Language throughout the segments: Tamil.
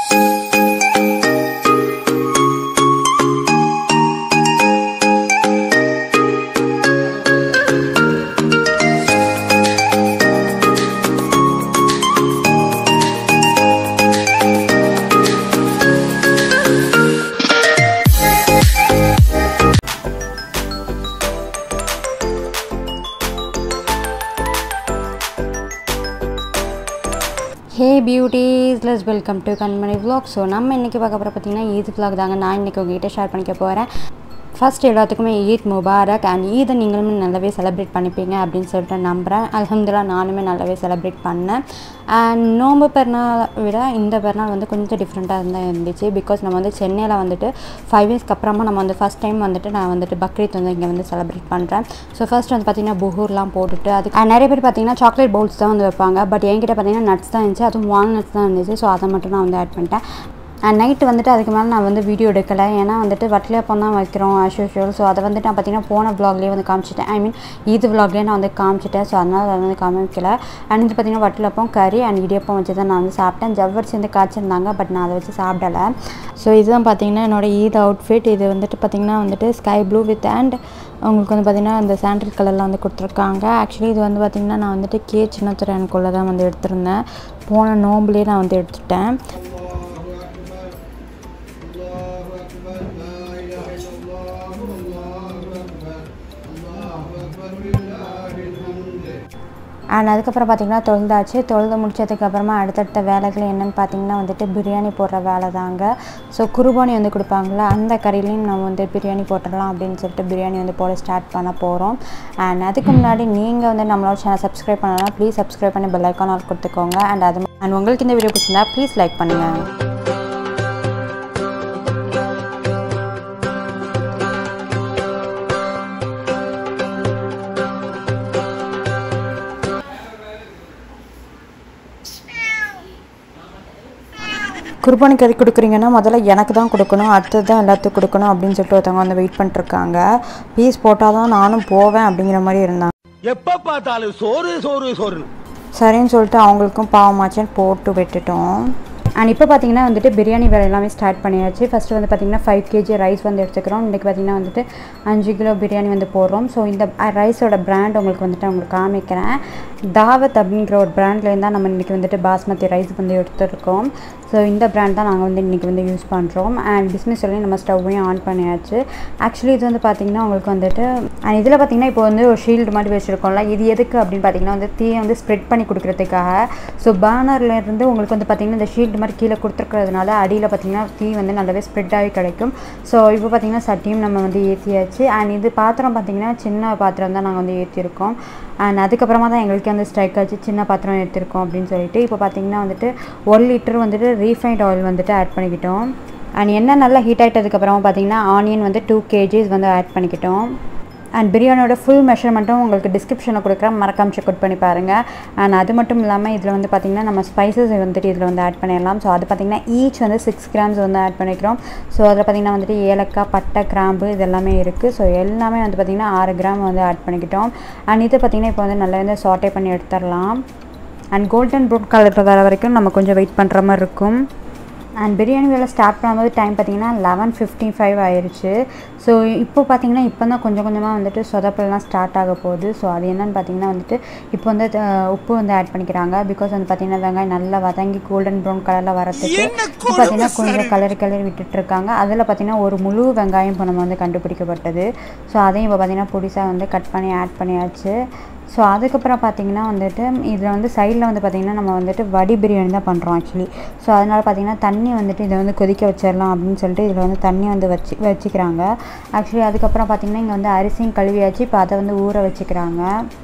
ஹே பியூட்டிஸ் லெஸ் welcome to Kanmani vlog so நம்ம இன்றைக்கி பார்க்க போகிற பார்த்தீங்கன்னா ஈத் vlog தாங்க நான் இன்றைக்கி உங்ககிட்ட ஷேர் பண்ணிக்க போகிறேன் ஃபர்ஸ்ட் எல்லாத்துக்குமே ஈத் முபாரக் அண்ட் ஈதை நீங்களுமே நல்லாவே செலிப்ரேட் பண்ணிப்பீங்க அப்படின்னு சொல்லிட்டு நம்புகிறேன் அல்ஹம்துலில்லாஹ் நானுமே நல்லாவே செலிப்ரேட் பண்ணேன் அண்ட் நோம்பு பெருநாள் விட இந்த பெருநாள் வந்து கொஞ்சம் டிஃப்ரெண்ட்டாக இருந்தால் இருந்துச்சு பிகாஸ் நம்ம வந்து சென்னையில் வந்துட்டு ஃபைவ் இயர்ஸ்க்கு அப்புறமா நம்ம வந்து ஃபஸ்ட் டைம் வந்துட்டு நான் வந்துட்டு பக்ரீத் வந்து இங்கே வந்து செலிப்ரேட் பண்ணுறேன் ஸோ ஃபர்ஸ்ட் வந்து பார்த்திங்கன்னா புகூர்லாம் போட்டுட்டு அது and நிறைய பேர் பார்த்தீங்கன்னா சாக்லேட் பவுல்ஸ் தான் வந்து வைப்பாங்க பட் என்கிட்ட பார்த்தீங்கன்னா நட்ஸ் தான் இருந்துச்சு அதுவும் வால்நட்ஸ் தான் இருந்துச்சு ஸோ அதை மட்டும் நான் வந்து ஆட் பண்ணிட்டேன் அண்ட் நைட்டு வந்துட்டு அதுக்கு மேலே நான் வந்து வீடியோ எடுக்கலை ஏன்னா வந்துட்டு வட்டலையப்பம் தான் வைக்கிறோம் ஆஸ் யூஷுவல் ஸோ அதை வந்துட்டு நான் பார்த்தீங்கன்னா போன vlogலேயே வந்து காமிச்சிட்டேன் ஐ மீன் இது vlogலேயே நான் வந்து காமிச்சிட்டேன் ஸோ அதனால் அதை வந்து காமிக்கல அண்ட் இது பார்த்தீங்கன்னா வட்டலப்பம் கறி அண்ட் இடியப்பம் வச்சு தான் நான் வந்து சாப்பிட்டேன் ஜவ்வரிசி வந்து காய்ச்சிருந்தாங்க பட் நான் அதை வச்சு சாப்பிடலை ஸோ இதுதான் பார்த்தீங்கன்னா என்னோட ஈத் அவுட்ஃபிட் இது வந்துட்டு பார்த்தீங்கன்னா வந்துட்டு ஸ்கை ப்ளூ வித் அண்ட் உங்களுக்கு வந்து பார்த்திங்கன்னா இந்த சாண்டல் கலரில் வந்து கொடுத்துருக்காங்க ஆக்சுவலி இது வந்து பார்த்திங்கன்னா நான் வந்துட்டு கே சின்னத்துறை எனக்குள்ளே தான் வந்து எடுத்திருந்தேன் போன நோம்புலேயே நான் வந்து எடுத்துட்டேன் அண்ட் அதுக்கப்புறம் பார்த்திங்கன்னா தொழுதாச்சு தொழுது முடிச்சதுக்கப்புறமா அடுத்தடுத்த வேலைகள் என்னென்னு பார்த்தீங்கன்னா வந்துட்டு பிரியாணி போடுற வேலை தாங்க ஸோ குருபானி வந்து கொடுப்பாங்களா அந்த கறிலையும் நம்ம வந்து பிரியாணி போட்டுடலாம் அப்படின்னு சொல்லிட்டு பிரியாணி வந்து போட ஸ்டார்ட் பண்ண போகிறோம் அண்ட் அதுக்கு முன்னாடி நீங்கள் வந்து நம்மளோட சேனல் சப்ஸ்கிரைப் பண்ணலாம் ப்ளீஸ் சப்ஸ்கிரைப் பண்ணி பெல் ஐக்கான் ஆல் கொடுத்துக்கோங்க அண்ட் அது அண்ட் உங்களுக்கு இந்த வீடியோ பிடிச்சிருந்தா ப்ளீஸ் லைக் பண்ணுங்கள் குர்பானி கறி கொடுக்குறீங்கன்னா முதல்ல எனக்கு தான் கொடுக்கணும் அடுத்தது தான் எல்லாத்துக்கும் கொடுக்கணும் அப்படின்னு சொல்லிட்டு ஒருத்தவங்க வந்து வெயிட் பண்ணிட்டுருக்காங்க பீஸ் போட்டால் தான் நானும் போவேன் அப்படிங்கிற மாதிரி இருந்தாங்க எப்ப பார்த்தாலும் சோறு சோறு சோறுன்னு சரின்னு சொல்லிட்டு அவங்களுக்கும் பாவமாச்சேன்னு போட்டு விட்டுட்டோம் அண்ட் இப்போ பார்த்தீங்கன்னா வந்துட்டு பிரியாணி வேலை எல்லாமே ஸ்டார்ட் பண்ணியாச்சு ஃபஸ்ட்டு வந்து பார்த்தீங்கன்னா ஃபைவ் கேஜி ரைஸ் வந்து எடுத்துக்கிறோம் இன்றைக்கி பார்த்தீங்கன்னா வந்துட்டு அஞ்சு கிலோ பிரியாணி வந்து போடுறோம் ஸோ இந்த ரைஸோட பிராண்ட் உங்களுக்கு வந்துட்டு உங்களுக்கு காமிக்கிறேன் தாவத் அப்படிங்கிற ஒரு பிராண்ட்லேருந்து தான் நம்ம இன்றைக்கி வந்துட்டு பாஸ்மதி ரைஸ் வந்து எடுத்துருக்கோம் ஸோ இந்த பிராண்ட் தான் நாங்கள் வந்து இன்றைக்கி வந்து யூஸ் பண்ணுறோம் அண்ட் பிஸ்னஸ் சொல்லி நம்ம ஸ்டவ்வையும் ஆன் பண்ணியாச்சு ஆக்சுவலி இது வந்து பார்த்திங்கன்னா உங்களுக்கு வந்துட்டு அண்ட் இதில் பார்த்திங்கன்னா இப்போ வந்து ஒரு ஷீல்டு மாதிரி வச்சுருக்கோம்ல இது எதுக்கு அப்படின்னு பார்த்தீங்கன்னா வந்து தீயை வந்து ஸ்ப்ரெட் பண்ணி கொடுக்குறதுக்காக ஸோ பேனர்லேருந்து உங்களுக்கு வந்து பார்த்திங்கன்னா இந்த ஷீல்டு மாதிரி கீழே கொடுத்துருக்கிறதுனால அடியில் பார்த்திங்கன்னா தீ வந்து நல்லாவே ஸ்ப்ரெட் ஆகி கிடைக்கும் ஸோ இப்போ பார்த்திங்கன்னா சட்டியும் நம்ம வந்து ஏற்றியாச்சு அண்ட் இது பாத்திரம் பார்த்திங்கன்னா சின்ன பாத்திரம் தான் நாங்கள் வந்து ஏற்றிருக்கோம் அண்ட் அதுக்கப்புறமா தான் எங்களுக்கு வந்து ஸ்ட்ரைக் ஆச்சு சின்ன பாத்திரம் எடுத்திருக்கோம் அப்படின்னு சொல்லிட்டு இப்போ பார்த்திங்கன்னா வந்துட்டு ஒரு லிட்டர் வந்துட்டு ரீஃபைண்ட் ஆயில் வந்துட்டு ஆட் பண்ணிக்கிட்டோம் அண்ட் எண்ணெய் நல்லா ஹீட் ஆகிட்டதுக்கப்புறமா பார்த்திங்கன்னா ஆனியன் வந்து டூ கேஜிஸ் வந்து ஆட் பண்ணிக்கிட்டோம் அண்ட் பிரியாணியோட ஃபுல் மெஷர்மெண்ட்டும் உங்களுக்கு டிஸ்கிரிப்ஷனில் கொடுக்குறேன் மறக்காம செக் அவுட் பண்ணி பாருங்கள் அண்ட் அது மட்டும் இல்லாமல் இதில் வந்து பார்த்திங்கன்னா நம்ம ஸ்பைசஸ் வந்துட்டு இதில் வந்து ஆட் பண்ணிடலாம் ஸோ அது பார்த்திங்கன்னா ஈச் வந்து சிக்ஸ் கிராம்ஸ் வந்து ஆட் பண்ணிக்கிறோம் ஸோ அதில் பார்த்திங்கன்னா வந்துட்டு ஏலக்காய் பட்டை கிராம்பு இது எல்லாமே இருக்குது ஸோ எல்லாமே வந்து பார்த்திங்கன்னா ஆறு கிராம் வந்து ஆட் பண்ணிக்கிட்டோம் அண்ட் இது பார்த்திங்கன்னா இப்போ வந்து நல்லா வந்து சாட்டே பண்ணி எடுத்துடலாம் அண்ட் கோல்டன் ப்ரௌன் கலர் வர வரைக்கும் நம்ம கொஞ்சம் வெயிட் பண்ணுற மாதிரி இருக்கும் அண்ட் பிரியாணி வேலை ஸ்டார்ட் பண்ணும்போது டைம் பார்த்தீங்கன்னா லெவன் ஃபிஃப்டி ஃபைவ் ஆயிடுச்சு ஸோ இப்போ பார்த்தீங்கன்னா இப்போ தான் கொஞ்சம் கொஞ்சமாக வந்துட்டு சொதப்பல்லாம் ஸ்டார்ட் ஆக போகுது ஸோ அது என்னன்னு பார்த்தீங்கன்னா வந்துட்டு இப்போ வந்து அஹ், உப்பு வந்து ஆட் பண்ணிக்கிறாங்க பிகாஸ் வந்து பார்த்தீங்கன்னா வெங்காயம் நல்லா வதங்கி கோல்டன் ப்ரௌன் கலரில் வரதுக்கு இப்போ பார்த்தீங்கன்னா கொஞ்சம் கலரி கலரி விட்டுட்டு இருக்காங்க அதில் பார்த்தீங்கன்னா ஒரு முழு வெங்காயம் இப்போ நம்ம வந்து கண்டுபிடிக்கப்பட்டது ஸோ அதையும் இப்போ பார்த்தீங்கன்னா புதுசாக வந்து கட் பண்ணி ஆட் பண்ணியாச்சு ஸோ அதுக்கப்புறம் பார்த்தீங்கன்னா வந்துட்டு இதில் வந்து சைடில் வந்து பார்த்திங்கன்னா நம்ம வந்துட்டு வடி பிரியாணி தான் பண்ணுறோம் ஆக்சுவலி ஸோ அதனால் பார்த்திங்கன்னா தண்ணி வந்துட்டு இதை வந்து கொதிக்க வச்சிடலாம் அப்படின்னு சொல்லிட்டு இதில் வந்து தண்ணி வந்து வச்சு வச்சுக்கிறாங்க ஆக்சுவலி அதுக்கப்புறம் பார்த்திங்கன்னா இங்கே வந்து அரிசியும் கழுவியாச்சு இப்போ அதை வந்து ஊற வச்சுக்கிறாங்க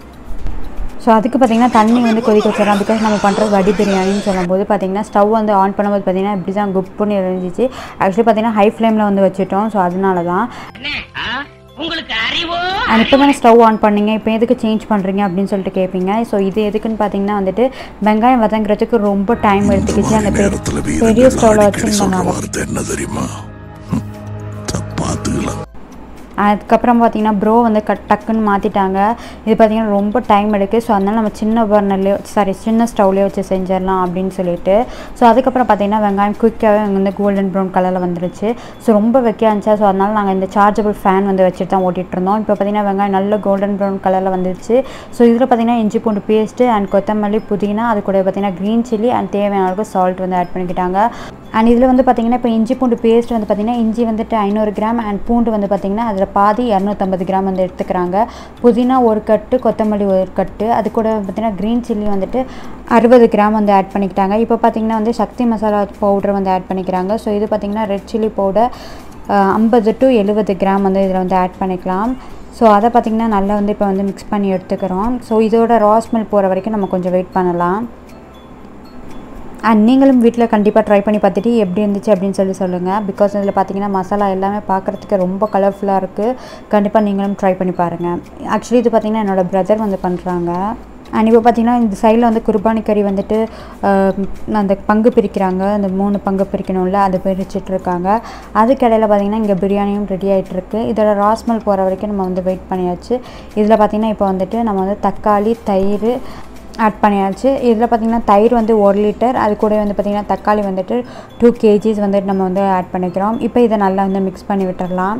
ஸோ அதுக்கு பார்த்திங்கன்னா தண்ணி வந்து கொதிக்க வச்சிடலாம் பிகாஸ் நம்ம பண்ணுற வடி பிரியாணின்னு சொல்லும்போது பார்த்திங்கன்னா ஸ்டவ் வந்து ஆன் பண்ணும்போது பார்த்திங்கன்னா இப்படி தான் குப்புன்னு இருந்துச்சு ஆக்சுவலி பார்த்திங்கன்னா ஹை ஃப்ளேமில் வந்து வச்சுட்டோம் ஸோ அதனால தான் உங்களுக்கு அறிவோ அண்ட் இப்போ தானே ஸ்டவ் ஆன் பண்ணீங்க இப்போ எதுக்கு சேஞ்ச் பண்ணுறீங்க அப்படின்னு சொல்லிட்டு கேட்பீங்க ஸோ இது எதுக்குன்னு பார்த்தீங்கன்னா வந்துட்டு வெங்காயம் வதங்குறதுக்கு ரொம்ப டைம் எடுத்துக்கிச்சு அந்த பெரிய நேரத்துல வீர பெரிய ஸ்டவ்வில் அடிக்கடி சொல்ற வச்சுருந்தனால வார்த்தை என்ன தெரியுமா ம், த- பாத்துக்கலாம் அதுக்கப்புறம் பார்த்தீங்கன்னா ப்ரோ வந்து கட் டக்குன்னு மாற்றிட்டாங்க இது பார்த்தீங்கன்னா ரொம்ப டைம் எடுக்குது ஸோ அதனால் நம்ம சின்ன பர்னர்லேயோ சாரி சின்ன ஸ்டவ்லேயே வச்சு செஞ்சிடலாம் அப்படின்னு சொல்லிட்டு ஸோ அதுக்கப்புறம் பார்த்தீங்கன்னா வெங்காயம் குயிக்காகவே வந்து கோல்டன் ப்ரௌன் கலரில் வந்துருச்சு ஸோ ரொம்ப வெக்கையாக இருந்துச்சா ஸோ அதனால் நாங்கள் இந்த சார்ஜபிள் ஃபேன் வந்து வச்சுட்டு தான் ஓட்டிகிட்டு இருந்தோம் இப்போ பார்த்தீங்கன்னா வெங்காயம் நல்ல கோல்டன் ப்ரௌன் கலரில் வந்துருச்சு ஸோ இதில் பார்த்தீங்கன்னா இஞ்சி பூண்டு பேஸ்ட்டு அண்ட் கொத்தமல்லி புதினா அது கூட பார்த்தீங்கன்னா க்ரீன் சில்லி அண்ட் தேவையான அளவுக்கு சால்ட் வந்து ஆட் பண்ணிக்கிட்டாங்க அண்ட் இதில் வந்து பார்த்தீங்கன்னா இப்போ இஞ்சி பூண்டு பேஸ்ட் வந்து பார்த்தீங்கன்னா இஞ்சி வந்துட்டு ஐநூறு கிராம் அண்ட் பூண்டு வந்து பார்த்தீங்கன்னா அதில் பாதி இரநூத்தம்பது கிராம் வந்து எடுத்துக்கிறாங்க புதினா ஒரு கட்டு கொத்தமல்லி ஒரு கட்டு அது கூட பார்த்தீங்கன்னா க்ரீன் சில்லி வந்துட்டு அறுபது கிராம் வந்து ஆட் பண்ணிக்கிட்டாங்க இப்போ பார்த்தீங்கன்னா வந்து சக்தி மசாலா பவுடர் வந்து ஆட் பண்ணிக்கிறாங்க ஸோ இது பார்த்தீங்கன்னா ரெட் சில்லி பவுடர் ஐம்பது டு எழுபது கிராம் வந்து இதில் வந்து ஆட் பண்ணிக்கலாம் ஸோ அதை பார்த்திங்கன்னா நல்லா வந்து இப்போ வந்து மிக்ஸ் பண்ணி எடுத்துக்கிறோம் ஸோ இதோட ரா ஸ்மெல் போகிற வரைக்கும் நம்ம கொஞ்சம் வெயிட் பண்ணலாம் அண்ட் நீங்களும் வீட்டில் கண்டிப்பாக ட்ரை பண்ணி பார்த்துட்டு எப்படி இருந்துச்சு அப்படின்னு சொல்லி சொல்லுங்கள் பிகாஸ் இதில் பார்த்தீங்கன்னா மசாலா எல்லாமே பார்க்குறதுக்கு ரொம்ப கலர்ஃபுல்லாக இருக்குது கண்டிப்பாக நீங்களும் ட்ரை பண்ணி பாருங்கள் ஆக்சுவலி இது பார்த்திங்கன்னா என்னோடய பிரதர் வந்து பண்ணுறாங்க அண்ட் இப்போ பார்த்தீங்கன்னா இந்த சைடில் வந்து குர்பானி கறி வந்துட்டு ஆஹ், அந்த பங்கு பிரிக்கிறாங்க அந்த மூணு பங்கு பிரிக்கணும்ல அது பிரிச்சுட்டு இருக்காங்க அதுக்கிடையில் பார்த்தீங்கன்னா இங்கே பிரியாணியும் ரெடி ஆகிட்டு இருக்கு இதோட ராஸ்மல் போகிற வரைக்கும் நம்ம வந்து வெயிட் பண்ணியாச்சு இதில் பார்த்தீங்கன்னா இப்போ வந்துட்டு நம்ம வந்து தக்காளி தயிர் ஆட் பண்ணியாச்சு இதில் பார்த்தீங்கன்னா தயிர் வந்து ஒரு லிட்டர் அது கூட வந்து பார்த்திங்கன்னா தக்காளி வந்துட்டு டூ கேஜிஸ் வந்துட்டு நம்ம வந்து ஆட் பண்ணிக்கிறோம் இப்போ இதை நல்லா வந்து மிக்ஸ் பண்ணி விட்டுடலாம்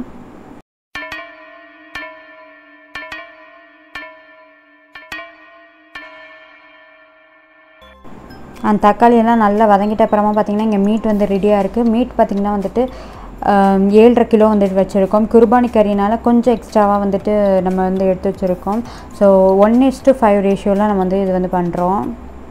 அந்த தக்காளி எல்லாம் நல்லா வதங்கிட்ட அப்புறமா பார்த்தீங்கன்னா இங்கே மீட் வந்து ரெடியாக இருக்குது மீட் பார்த்திங்கன்னா வந்துட்டு ஆம், ஏழரை கிலோ வந்துட்டு வச்சுருக்கோம் குர்பானி கறினால கொஞ்சம் எக்ஸ்ட்ராவாக வந்துட்டு நம்ம வந்து எடுத்து வச்சுருக்கோம் so one is to five ரேஷியோவில் நம்ம வந்து இது வந்து பண்ணுறோம்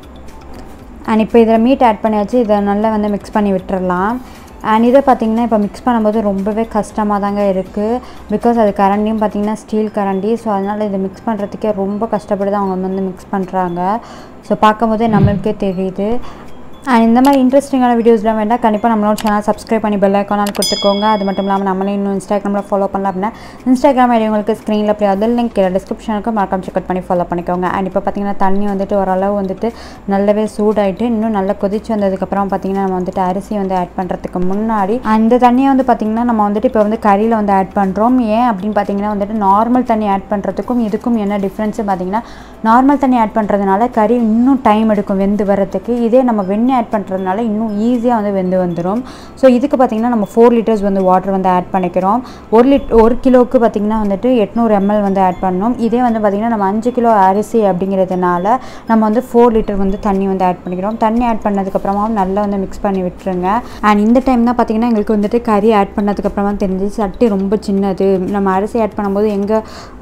அண்ட் இப்போ இதில் மீட் ஆட் பண்ணியாச்சு இதை நல்லா வந்து மிக்ஸ் பண்ணி விட்டுறலாம் அண்ட் இதை பார்த்தீங்கன்னா இப்போ மிக்ஸ் பண்ணும்போது ரொம்பவே கஷ்டமாக தாங்க இருக்குது பிகாஸ் அது கரண்டியும் பார்த்தீங்கன்னா ஸ்டீல் கரண்டி ஸோ அதனால் இதை மிக்ஸ் பண்ணுறதுக்கே ரொம்ப கஷ்டப்பட்டு தான் அவங்க வந்து மிக்ஸ் பண்ணுறாங்க ஸோ பார்க்கும்போதே நம்மளுக்கே தெரியுது அண்ட் இந்த மாதிரி இன்ட்ரெஸ்டிங்கான வீடியோஸ்லாம் வேண்டாம் கண்டிப்பாக நம்மளோட சேனல் சப்ஸ்கிரைப் பண்ணி பெல் ஐக்கானால் கொடுத்துக்கோங்க அது மட்டும் இல்லாமல் நம்மளே இன்னும் இன்ஸ்டாகிராமில் ஃபாலோ பண்ணலாம் அப்படின்னா இன்ஸ்டாகிராம் ஐடி உங்களுக்கு ஸ்க்ரீனில் அப்படி அதில் லிங்க் டிஸ்கிரிப்ஷனுக்கு மறக்காம செக் பண்ணி ஃபாலோ பண்ணிக்கோங்க அண்ட் இப்போ பார்த்தீங்கன்னா தண்ணி வந்துட்டு ஓரளவு வந்துட்டு நல்லாவே சூடாயிட்டு இன்னும் நல்லா கொதிச்சு வந்ததுக்கப்புறம் பார்த்தீங்கன்னா நம்ம வந்துட்டு அரிசி வந்து ஆட் பண்ணுறதுக்கு முன்னாடி அந்த தண்ணியை வந்து பார்த்திங்கன்னா நம்ம வந்துட்டு இப்போ வந்து கறியில் வந்து ஆட் பண்ணுறோம் ஏன் அப்படின்னு பார்த்தீங்கன்னா வந்துட்டு நார்மல் தண்ணி ஆட் பண்ணுறதுக்கும் இதுக்கும் என்ன டிஃப்ரென்ஸு பார்த்தீங்கன்னா நார்மல் தண்ணி ஆட் பண்ணுறதுனால கறி இன்னும் டைம் எடுக்கும் வெந்து வரதுக்கு இதே நம்ம வெண்ணெய் ஆட் பண்ணுறதுனால இன்னும் ஈஸியாக வந்து வெந்து வந்துடும் ஸோ இதுக்கு பார்த்திங்கன்னா நம்ம ஃபோர் லிட்டர்ஸ் வந்து வாட்டர் வந்து ஆட் பண்ணிக்கிறோம் ஒரு லிட் ஒரு கிலோவுக்கு பார்த்திங்கன்னா வந்துட்டு எட்நூறு எம்எல் வந்து ஆட் பண்ணணும் இதே வந்து பார்த்திங்கன்னா நம்ம அஞ்சு கிலோ அரிசி அப்படிங்கிறதுனால நம்ம வந்து ஃபோர் லிட்டர் வந்து தண்ணி வந்து ஆட் பண்ணிக்கிறோம் தண்ணி ஆட் பண்ணதுக்கப்புறமா நல்லா வந்து மிக்ஸ் பண்ணி விட்டுருங்க அண்ட் இந்த டைம் தான் பார்த்திங்கன்னா எங்களுக்கு வந்துட்டு கறி ஆட் பண்ணதுக்கப்புறமா தெரிஞ்சு சட்டி ரொம்ப சின்னது நம்ம அரிசி ஆட் பண்ணும்போது எங்கே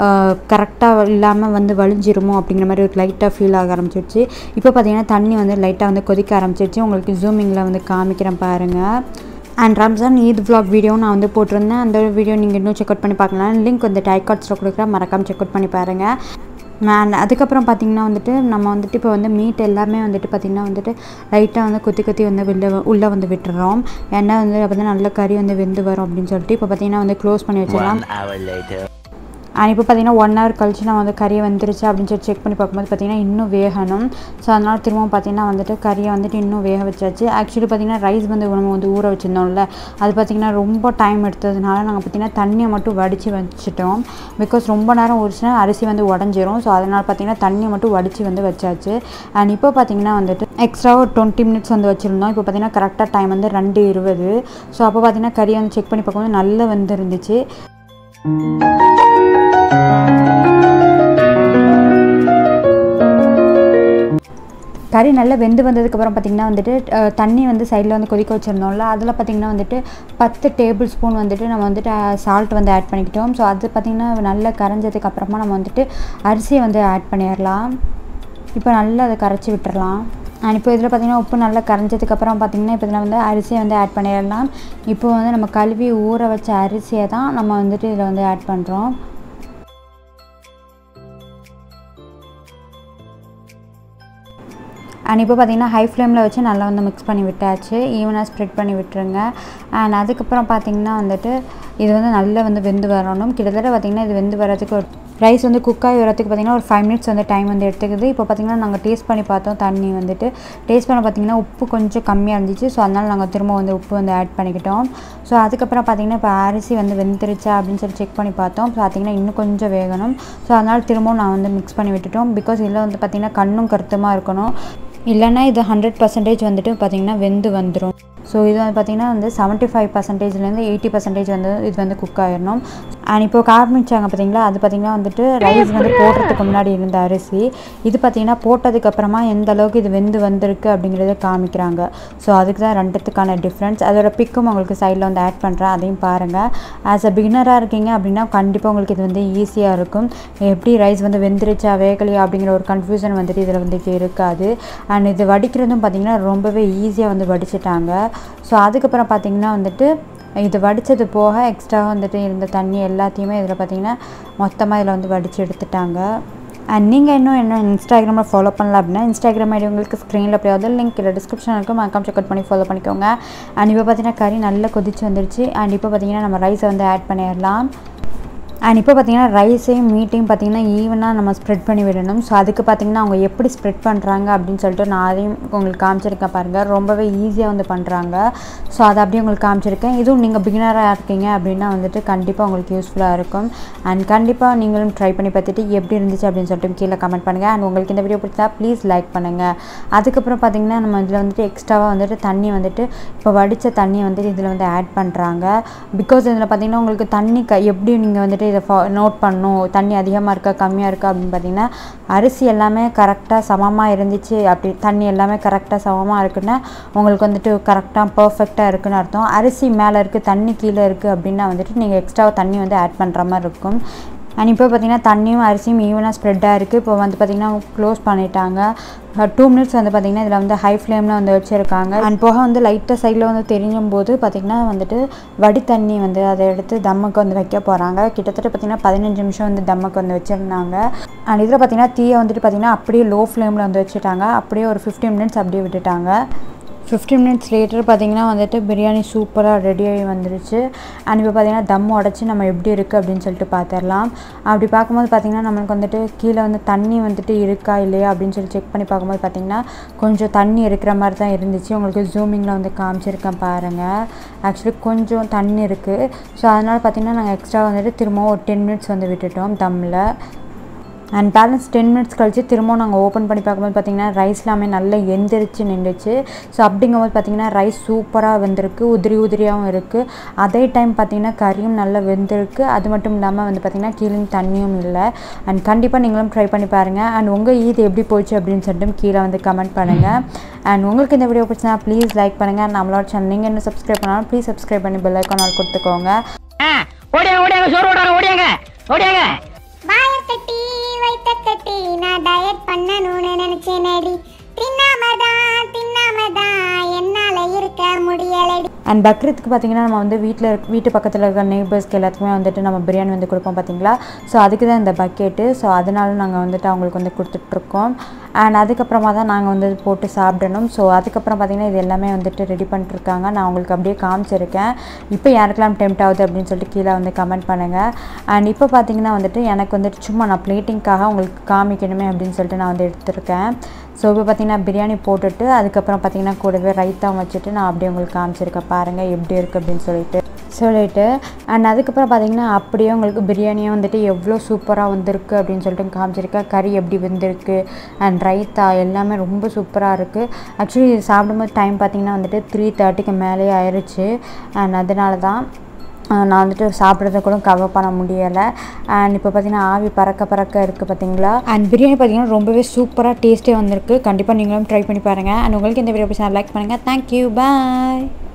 கரெக்டாக இல்லாமல் வந்து வலிஞ்சிருமோ அப்படிங்கிற மாதிரி ஒரு லைட்டாக ஃபீல் ஆக ஆரம்பிச்சிருச்சு இப்போ பார்த்தீங்கன்னா தண்ணி வந்து லைட்டாக வந்து கொதிக்க ஆரம்பிச்சிருச்சு உங்களுக்கு ஜூமிங்கில் வந்து காமிக்கிறேன் பாருங்கள் and Ramzan Eid vlog video நான் வந்து போட்டிருந்தேன் அந்த வீடியோ நீங்கள் இன்னும் செக் அவுட் பண்ணி பார்க்கலாம் லிங்க் வந்து டைகார்ட்ஸில் கொடுக்குறேன் மறக்காமல் செக் அவுட் பண்ணி பாருங்கள் நான் அதுக்கப்புறம் பார்த்திங்கன்னா வந்துட்டு நம்ம வந்துட்டு இப்போ வந்து மீட் எல்லாமே வந்துட்டு பார்த்திங்கன்னா வந்துட்டு லைட்டாக வந்து கொத்தி கொத்தி வந்து வெளில உள்ளே வந்து விட்டுறோம் ஏன்னா வந்து அப்போ தான் நல்ல கறி வந்து வெந்து வரும் அப்படின்னு சொல்லிட்டு இப்போ பார்த்திங்கன்னா வந்து க்ளோஸ் பண்ணி வச்சிடலாம் One hour later. அண்ட் இப்போ பார்த்தீங்கன்னா ஒன் ஹவர் கழிச்சு நான் வந்து கறியை வந்துருச்சு அப்படின்னு சொல்லி செக் பண்ணி பார்க்கும்போது பார்த்தீங்கன்னா இன்னும் வேகணும் ஸோ அதனால் திரும்பவும் பார்த்தீங்கன்னா வந்துட்டு கறியை வந்துட்டு இன்னும் வேக வச்சாச்சு ஆக்சுவலி பார்த்தீங்கன்னா ரைஸ் வந்து நம்ம வந்து ஊற வச்சுருந்தோம்ல அது பார்த்திங்கன்னா ரொம்ப டைம் எடுத்ததுனால நாங்கள் பார்த்தீங்கன்னா தண்ணியை மட்டும் வடித்து வச்சுட்டோம் பிகாஸ் ரொம்ப நேரம் ஊறிச்சுன்னா அரிசி வந்து உடஞ்சிரும் ஸோ அதனால் பார்த்தீங்கன்னா தண்ணியை மட்டும் வடித்து வந்து வச்சாச்சு அண்ட் இப்போ பார்த்தீங்கன்னா வந்துட்டு எக்ஸ்ட்ரா ஒரு டுவெண்ட்டி மினிட்ஸ் வந்து வச்சுருந்தோம் இப்போ பார்த்தீங்கன்னா கரெக்டாக டைம் வந்து ரெண்டு இருபது ஸோ அப்போ பார்த்தீங்கன்னா கறியை வந்து செக் பண்ணி பார்க்கும்போது நல்லா வந்து இருந்துச்சு கறி நல்லா வெந்து வந்ததுக்கப்புறம் பார்த்திங்கன்னா வந்துட்டு அஹ், தண்ணி வந்து சைடில் வந்து கொதிக்க வச்சுருந்தோம்ல அதில் பார்த்திங்கன்னா வந்துட்டு பத்து டேபிள் ஸ்பூன் வந்துட்டு நம்ம வந்துட்டு சால்ட் வந்து ஆட் பண்ணிக்கிட்டோம் ஸோ அது பார்த்திங்கன்னா நல்லா கரைஞ்சதுக்கு அப்புறமா நம்ம வந்துட்டு அரிசியை வந்து ஆட் பண்ணிடலாம் இப்போ நல்லா அதை கரைச்சி விட்டுறலாம் அண்ட் இப்போ இதில் பார்த்திங்கன்னா உப்பு நல்லா கரைஞ்சதுக்கப்புறம் பார்த்திங்கன்னா இப்போ இதில் வந்து அரிசியை வந்து ஆட் பண்ணிடலாம் இப்போ வந்து நம்ம கழுவி ஊற வச்ச அரிசியை தான் நம்ம வந்துட்டு இதில் வந்து ஆட் பண்ணுறோம் அண்ட் இப்போ பார்த்தீங்கன்னா ஹை ஃப்ளேமில் வச்சு நல்லா வந்து மிக்ஸ் பண்ணி விட்டாச்சு ஈவனாக ஸ்ப்ரெட் பண்ணி விட்டுருங்க அண்ட் அதுக்கப்புறம் பார்த்தீங்கன்னா வந்துட்டு இது வந்து நல்லா வந்து வெந்து வரணும் கிட்டத்தட்ட பார்த்தீங்கன்னா இது வெந்து வரதுக்கு ஒரு ரைஸ் வந்து குக் ஆகி வரத்துக்கு பார்த்திங்கன்னா ஒரு ஃபைவ் மினிட்ஸ் வந்து டைம் வந்து எடுத்துக்குது இப்போ பார்த்திங்கன்னா நாங்கள் டேஸ்ட் பண்ணி பார்த்தோம் தண்ணி வந்துட்டு டேஸ்ட் பண்ண பார்த்திங்கன்னா உப்பு கொஞ்சம் கம்மியாக இருந்துச்சு ஸோ அதனால் நாங்கள் திரும்ப வந்து உப்பு வந்து ஆட் பண்ணிக்கிட்டோம் ஸோ அதுக்கப்புறம் பார்த்திங்கன்னா இப்போ அரிசி வந்து வெந்துருச்சா அப்படின்னு சொல்லி செக் பண்ணி பார்த்தோம் ஸோ பார்த்திங்கன்னா இன்னும் கொஞ்சம் வேகணும் ஸோ அதனால் திரும்பவும் நான் வந்து மிக்ஸ் பண்ணி விட்டுட்டோம் பிகாஸ் இதில் வந்து பார்த்திங்கன்னா கண்ணும் கருத்துமாக இருக்கணும் இல்லைன்னா இது ஹண்ட்ரட் பர்சன்டேஜ் வந்துட்டு பார்த்திங்கன்னா வெந்து வந்துடும் ஸோ இது வந்து பார்த்திங்கன்னா வந்து செவன்ட்டி ஃபைவ் பர்சன்டேஜ்லேருந்து எயிட்டி பர்சன்டேஜ் வந்து இது வந்து குக் ஆயிடணும் அண்ட் இப்போ காமிச்சாங்க பார்த்தீங்களா அது பார்த்திங்கன்னா வந்துட்டு ரைஸ் வந்து போடுறதுக்கு முன்னாடி இருந்த அரிசி இது பார்த்திங்கன்னா போட்டதுக்கப்புறமா எந்த அளவுக்கு இது வெந்து வந்திருக்கு அப்படிங்கிறத காமிக்கிறாங்க ஸோ அதுக்கு தான் ரெண்டுத்துக்கான டிஃப்ரென்ஸ் அதோட பிக்கும் உங்களுக்கு சைடில் வந்து ஆட் பண்ணுறேன் அதையும் பாருங்கள் ஆஸ் அ பிகினராக இருக்கீங்க அப்படின்னா கண்டிப்பாக உங்களுக்கு இது வந்து ஈஸியாக இருக்கும் எப்படி ரைஸ் வந்து வெந்துருச்சா வேகலையா அப்படிங்கிற ஒரு கன்ஃபியூஷன் வந்துட்டு இதில் வந்துட்டு இருக்காது அண்ட் இது வடிக்கிறதும் பார்த்திங்கன்னா ரொம்பவே ஈஸியாக வந்து வடிச்சிட்டாங்க ஸோ அதுக்கப்புறம் பார்த்திங்கன்னா வந்துட்டு இது வடித்தது போக எக்ஸ்ட்ரா வந்துட்டு இருந்த தண்ணி எல்லாத்தையுமே இதில் பார்த்திங்கன்னா மொத்தமாக இதில் வந்து வடித்து எடுத்துட்டாங்க அண்ட் நீங்கள் இன்னும் என்ன இன்ஸ்டாகிராமில் ஃபாலோ பண்ணல அப்படின்னா இன்ஸ்டாகிராம் ஐடி உங்களுக்கு ஸ்க்ரீனில் அப்படியாவது லிங்க் இல்லை டிஸ்கிரிப்ஷன் இருக்கும் மறக்காம செக் அவுட் பண்ணி ஃபாலோ பண்ணிக்கோங்க அண்ட் இப்போ பார்த்தீங்கன்னா கறி நல்லா கொதிச்சு வந்துருச்சு அண்ட் இப்போ பார்த்தீங்கன்னா நம்ம ரைஸை வந்து ஆட் பண்ணிடலாம் அண்ட் இப்போ பார்த்தீங்கன்னா ரைஸையும் மீட்டையும் பார்த்தீங்கன்னா ஈவனாக நம்ம ஸ்ப்ரெட் பண்ணி விடணும் ஸோ அதுக்கு பார்த்தீங்கன்னா அவங்க எப்படி ஸ்ப்ரெட் பண்ணுறாங்க அப்படின்னு சொல்லிட்டு நான் அதையும் உங்களுக்கு காமிச்சிருக்கேன் பாருங்கள் ரொம்பவே ஈஸியாக வந்து பண்ணுறாங்க ஸோ அதை அப்படியே உங்களுக்கு காமிச்சிருக்கேன் இதுவும் நீங்கள் பிகினராக இருக்கீங்க அப்படின்னா வந்துட்டு கண்டிப்பாக உங்களுக்கு யூஸ்ஃபுல்லாக இருக்கும் அண்ட் கண்டிப்பாக நீங்களும் ட்ரை பண்ணி பார்த்துட்டு எப்படி இருந்துச்சு அப்படின்னு சொல்லிட்டு கீழே கமெண்ட் பண்ணுங்கள் அண்ட் உங்களுக்கு இந்த வீடியோ பிடிச்சா ப்ளீஸ் லைக் பண்ணுங்கள் அதுக்கப்புறம் பார்த்தீங்கன்னா நம்ம இதில் வந்துட்டு எக்ஸ்ட்ராவாக வந்துட்டு தண்ணி வந்துட்டு இப்போ வடித்த தண்ணியை வந்துட்டு இதில் வந்து ஆட் பண்ணுறாங்க பிகாஸ் இதில் பார்த்தீங்கன்னா உங்களுக்கு தண்ணி க எப்படி நீங்கள் வந்துட்டு இதை ஃபா நோட் பண்ணணும் தண்ணி அதிகமாக இருக்கா கம்மியாக இருக்கா அப்படின்னு பார்த்தீங்கன்னா அரிசி எல்லாமே கரெக்டாக சமமாக இருந்துச்சு அப்படி தண்ணி எல்லாமே கரெக்டாக சமமாக இருக்குன்னா உங்களுக்கு வந்துட்டு கரெக்டாக பர்ஃபெக்டாக இருக்குன்னு அர்த்தம் அரிசி மேலே இருக்குது தண்ணி கீழே இருக்குது அப்படின்னா வந்துட்டு நீங்கள் எக்ஸ்ட்ரா தண்ணி வந்து ஆட் பண்ணுற மாதிரி இருக்கும் அண்ட் இப்போ பார்த்தீங்கன்னா தண்ணியும் அரிசியும் ஈவனாக ஸ்ப்ரெட்டாக இருக்குது இப்போ வந்து பார்த்திங்கன்னா க்ளோஸ் பண்ணிட்டாங்க டூ மினிட்ஸ் வந்து பார்த்திங்கன்னா இதில் வந்து ஹை ஃப்ளேமில் வந்து வச்சுருக்காங்க அண்ட் போக வந்து லைட்டாக சைடில் வந்து தெரியும் போது பார்த்திங்கன்னா வந்துட்டு வடி தண்ணி வந்து அதை எடுத்து தம்முக்கு வந்து வைக்க போகிறாங்க கிட்டத்தட்ட பார்த்திங்கன்னா பதினஞ்சு நிமிஷம் வந்து தம்முக்கு வந்து வச்சுருந்தாங்க அண்ட் இதில் பார்த்திங்கன்னா தீயை வந்துட்டு பார்த்திங்கன்னா அப்படியே லோ ஃப்ளேமில் வந்து வச்சுட்டாங்க அப்படியே ஒரு ஃபிஃப்டீன் மினிட்ஸ் அப்படியே விட்டுட்டாங்க ஃபிஃப்டீன் மினிட்ஸ் லேட்டர் பார்த்திங்கன்னா வந்துட்டு பிரியாணி சூப்பராக ரெடியாகி வந்துருச்சு அண்ட் இப்போ பார்த்திங்கன்னா தம் உடச்சி நம்ம எப்படி இருக்குது அப்படின்னு சொல்லிட்டு பார்த்துடலாம் அப்படி பார்க்கும்போது பார்த்திங்கன்னா நம்மளுக்கு வந்துட்டு கீழே வந்து தண்ணி வந்துட்டு இருக்கா இல்லையா அப்படின்னு சொல்லி செக் பண்ணி பார்க்கும்போது பார்த்திங்கன்னா கொஞ்சம் தண்ணி இருக்கிற மாதிரி தான் இருந்துச்சு உங்களுக்கு ஜூமிங்கில் வந்து காமிச்சிருக்கேன் பாருங்கள் ஆக்சுவலி கொஞ்சம் தண்ணி இருக்குது ஸோ அதனால் பார்த்திங்கன்னா நாங்கள் எக்ஸ்ட்ரா வந்துட்டு திரும்பவும் ஒரு டென் மினிட்ஸ் வந்து விட்டுட்டோம் தம்மில் அண்ட் பேலன்ஸ் டென் மினிட்ஸ் கழிச்சு திரும்பவும் நாங்கள் ஓப்பன் பண்ணி பார்க்கும்போது பார்த்தீங்கன்னா ரைஸ் எல்லாமே நல்லா எந்திரிச்சு நின்றுச்சு ஸோ அப்படிங்கும்போது பார்த்தீங்கன்னா ரைஸ் சூப்பராக வெந்திருக்கு உதிரி உதிரியாகவும் இருக்குது அதே டைம் பார்த்தீங்கன்னா கறியும் நல்லா வெந்திருக்கு அது மட்டும் இல்லாமல் வந்து பார்த்திங்கன்னா கீழே தண்ணியும் இல்லை அண்ட் கண்டிப்பாக நீங்களும் ட்ரை பண்ணி பாருங்கள் அண்ட் உங்கள் ஈத் எப்படி போச்சு அப்படின்னு சொல்லிட்டு கீழே வந்து கமெண்ட் பண்ணுங்கள் அண்ட் உங்களுக்கு இந்த வீடியோ பிடிச்சா ப்ளீஸ் லைக் பண்ணுங்கள் நம்மளோட சேனல் நீங்கள் என்ன சப்ஸ்கிரைப் பண்ணாலும் ப்ளீஸ் சப்ஸ்கிரைப் பண்ணி பெல் ஐக்கான் ஆல் கொடுத்துக்கோங்க ஆ, ஓடியாங்க ஓடியாங்க சோறு ஓடுறாங்க ஓடியாங்க ஓடியாங்க வாய தட்டி வைத்த தட்டி நான் டயட் பண்ணணும்னு நினைச்சேனடி தின்னாமதான் தின்னாமதான் என்னால இருக்க முடியலடி அண்ட் பக்ரீத்துக்கு பார்த்தீங்கன்னா நம்ம வந்து வீட்டில் இருக்க வீட்டு பக்கத்தில் இருக்கிற நெய்பர்ஸ்க்கு எல்லாத்துக்குமே வந்துட்டு நம்ம பிரியாணி வந்து கொடுப்போம் பார்த்தீங்களா ஸோ அதுக்கு தான் இந்த பக்கெட்டு ஸோ அதனால நாங்கள் வந்துட்டு அவங்களுக்கு வந்து கொடுத்துட்ருக்கோம் அண்ட் அதுக்கப்புறமா தான் நாங்கள் வந்து போட்டு சாப்பிடணும் ஸோ அதுக்கப்புறம் பார்த்தீங்கன்னா இது எல்லாமே வந்துட்டு ரெடி பண்ணிட்டுருக்காங்க நான் உங்களுக்கு அப்படியே காமிச்சிருக்கேன் இப்போ யாருக்கெல்லாம் டெம்ட் ஆகுது அப்படின்னு சொல்லிட்டு கீழே வந்து கமெண்ட் பண்ணுங்கள் அண்ட் இப்போ பார்த்தீங்கன்னா வந்துட்டு எனக்கு வந்துட்டு சும்மா நான் பிளேட்டிங்காக உங்களுக்கு காமிக்கணுமே அப்படின்னு சொல்லிட்டு நான் வந்து எடுத்திருக்கேன் ஸோ இப்போ பார்த்தீங்கன்னா பிரியாணி போட்டுட்டு அதுக்கப்புறம் பார்த்தீங்கன்னா கூடவே ரைத்தா வச்சுட்டு நான் அப்படியே உங்களுக்கு காமிச்சிருக்கேன் பாருங்கள் எப்படி இருக்குது அப்படின்னு சொல்லிட்டு சொல்லிட்டு அண்ட் அதுக்கப்புறம் பார்த்தீங்கன்னா அப்படியே உங்களுக்கு பிரியாணியும் வந்துட்டு எவ்வளோ சூப்பராக வந்திருக்கு அப்படின்னு சொல்லிட்டு காமிச்சிருக்கேன் கறி எப்படி வெந்திருக்கு அண்ட் ரைத்தா எல்லாமே ரொம்ப சூப்பராக இருக்குது ஆக்சுவலி இது சாப்பிடும்போது டைம் பார்த்தீங்கன்னா வந்துட்டு த்ரீ தேர்ட்டிக்கு மேலேயே ஆயிடுச்சு அண்ட் அதனால தான் ஆஹ் நான் வந்துட்டு சாப்பிட்றத கூட கவர் பண்ண முடியலை அண்ட் இப்போ பார்த்தீங்கன்னா ஆவி பறக்க பறக்க இருக்குது பார்த்தீங்களா அண்ட் பிரியாணி பார்த்தீங்கன்னா ரொம்பவே சூப்பராக டேஸ்ட்டே வந்திருக்கு கண்டிப்பாக நீங்களும் ட்ரை பண்ணி பாருங்கள் அண்ட் உங்களுக்கு இந்த வீடியோ பிடிச்சா லைக் பண்ணுங்கள் தேங்க்யூ பாய்